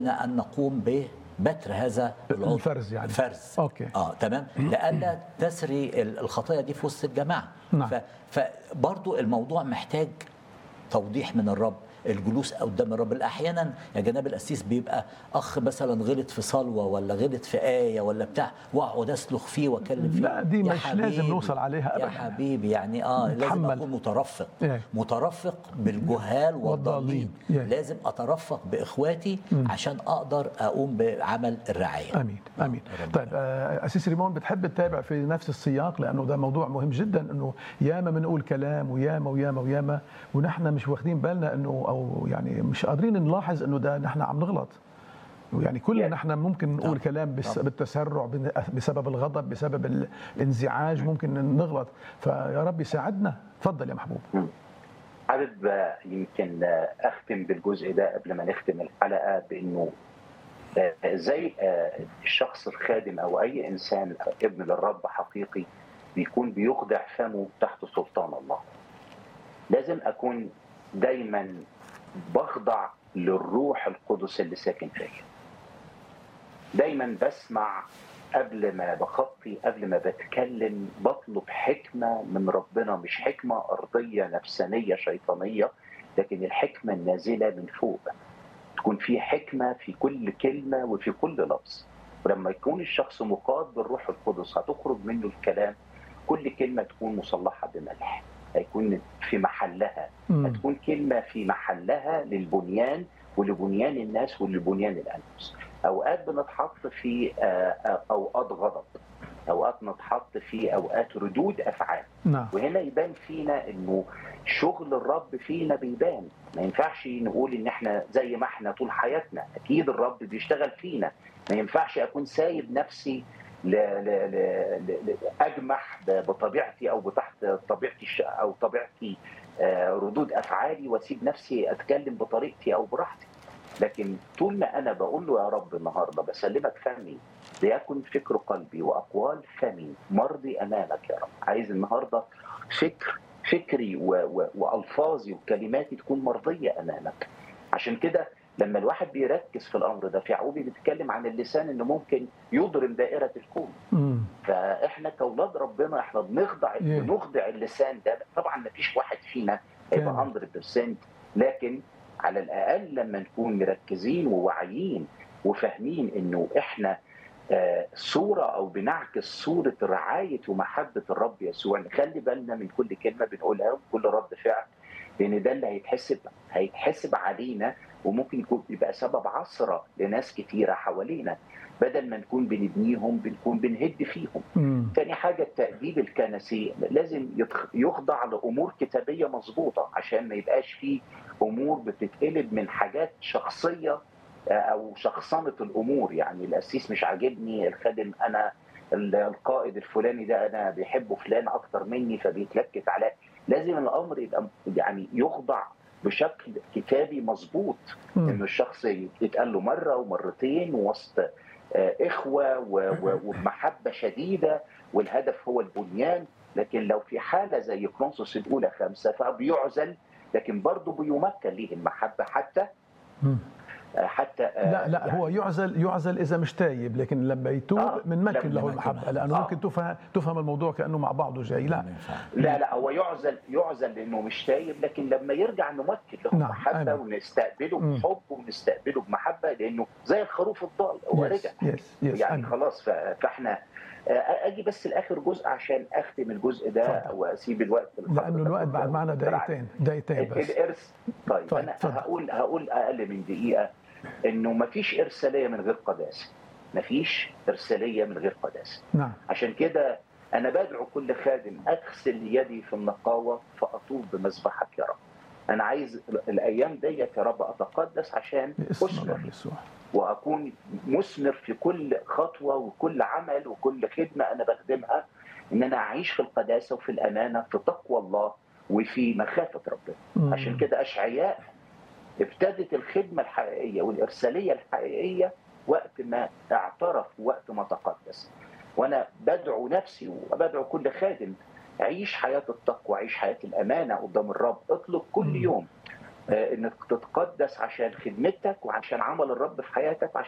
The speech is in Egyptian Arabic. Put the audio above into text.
ان نقوم ببتر هذا العضو الفرز يعني. الفرز أوكي. اه تمام لئلا تسري ال- الخطايا دي في وسط الجماعه نعم. ف فبرضو الموضوع محتاج توضيح من الرب الجلوس قدام الرب احيانا يا جناب القسيس بيبقى اخ مثلا غلط في صلوه ولا غلط في ايه ولا بتاع واقعد اسلخ فيه واكلم فيه لا، دي يا مش لازم حبيبي، نوصل عليها يا أبداً. حبيبي يعني اه لازم نتحمل. اكون مترفق إيه. مترفق بالجهال والضالين. والضالين إيه. لازم اترفق باخواتي عشان اقدر اقوم بعمل الرعايه امين امين ربنا. طيب آه، اسيس ريمون بتحب تتابع في نفس السياق لانه ده موضوع مهم جدا انه ياما بنقول كلام وياما وياما وياما ونحن مش واخدين بالنا انه او يعني مش قادرين نلاحظ انه ده نحن عم نغلط يعني كلنا Yeah. نحن ممكن نقول طبعاً. كلام بس طبعاً. بالتسرع بن- بسبب الغضب بسبب الانزعاج ممكن نغلط فيا رب يساعدنا تفضل يا محبوب حابب آه، يمكن آه، اختم بالجزء ده قبل ما نختم الحلقه بانه آه، زي آه، الشخص الخادم او اي انسان ابن للرب حقيقي بيكون بيخضع فمه تحت سلطان الله. لازم اكون دايما بخضع للروح القدس اللي ساكن فيا. دايما بسمع قبل ما بخطي قبل ما بتكلم بطلب حكمة من ربنا مش حكمة أرضية نفسانية شيطانية لكن الحكمة النازلة من فوق تكون في حكمة في كل كلمة وفي كل لفظ ولما يكون الشخص مقاد بالروح القدس هتخرج منه الكلام كل كلمة تكون مصلحة بملح هيكون في محلها مم. هتكون كلمة في محلها للبنيان ولبنيان الناس ولبنيان الأنفس أوقات بنتحط في آه، آه، أوقات غضب أوقات نتحط في أوقات ردود أفعال نعم وهنا يبان فينا انه شغل الرب فينا بيبان ما ينفعش نقول ان احنا زي ما احنا طول حياتنا اكيد الرب بيشتغل فينا ما ينفعش اكون سايب نفسي ل... ل... ل... ل... ل... اجمح ب- بطبيعتي او بتحت طبيعتي الش... او طبيعتي آه، ردود افعالي واسيب نفسي اتكلم بطريقتي او براحتي لكن طول ما انا بقول له يا رب النهارده بسلمك فمي ليكن فكر قلبي واقوال فمي مرضي امامك يا رب عايز النهارده فكر فكري و و والفاظي وكلماتي تكون مرضيه امامك عشان كده لما الواحد بيركز في الامر ده في يعقوب بيتكلم عن اللسان انه ممكن يضرم دائره الكون مم. فاحنا كاولاد ربنا احنا بنخضع Yeah. بنخضع اللسان ده طبعا ما فيش واحد فينا هيبقى كامل. 100% لكن على الاقل لما نكون مركزين وواعيين وفاهمين انه احنا آه، صوره او بنعكس صوره رعايه ومحبه الرب يسوع نخلي بالنا من كل كلمه بنقولها وكل رد فعل لان ده اللي هيتحسب هيتحسب علينا وممكن يكون يبقى سبب عثره لناس كتيره حوالينا بدل ما نكون بنبنيهم بنكون بنهد فيهم مم. تاني حاجة التأديب الكنسي لازم يتخ- يخضع لأمور كتابية مظبوطة عشان ما يبقاش فيه أمور بتتقلب من حاجات شخصية آه، أو شخصنة الأمور يعني القسيس مش عاجبني الخادم أنا ال- القائد الفلاني ده أنا بيحبه فلان أكتر مني فبيتلكك عليه لازم الأمر يبقى يعني يخضع بشكل كتابي مظبوط مم. انه الشخص يتقال له مره ومرتين وسط آه، اخوه و- و- وبمحبه شديده والهدف هو البنيان لكن لو في حاله زي كرونسوس الاولى خمسه فبيعزل لكن برضه بيمكن ليه المحبه حتى مم. آه، حتى آه، لا لا يعني هو يعزل يعزل اذا مش تايب لكن لما يتوب آه، من مكن لما له يتوب. المحبه لانه آه. ممكن تفهم تفهم الموضوع كانه مع بعضه جاي لا ما ينفعش. لا لا هو يعزل يعزل لانه مش تايب لكن لما يرجع نمكن له نعم، محبه آمين. ونستقبله مم. بحب ونستقبله بمحبه لانه زي الخروف الضال هو يس رجع يس يس يعني آمين. خلاص ف- فاحنا آه، اجي بس لاخر جزء عشان اختم الجزء ده اتفضل. واسيب الوقت لانه الوقت بعد معنا دقيقتين دقيقتين بس الارث طيب, طيب، انا اتفضل. هقول هقول اقل من دقيقه انه ما فيش ارساليه من غير قداسه ما فيش ارساليه من غير قداسه نعم عشان كده انا بدعو كل خادم اغسل يدي في النقاوه فاطوب بمذبحك يا رب انا عايز الايام ديت يا رب اتقدس عشان باسم اثمر الرب يسوع واكون مثمر في كل خطوه وكل عمل وكل خدمه انا بخدمها ان انا اعيش في القداسه وفي الامانه في تقوى الله وفي مخافه ربنا مم. عشان كده اشعياء ابتدت الخدمه الحقيقيه والارساليه الحقيقيه وقت ما اعترف وقت ما تقدس وانا بدعو نفسي وبدعو كل خادم عيش حياه التقوى عيش حياه الامانه قدام الرب اطلب كل مم. يوم انك تتقدس عشان خدمتك وعشان عمل الرب في حياتك وعشان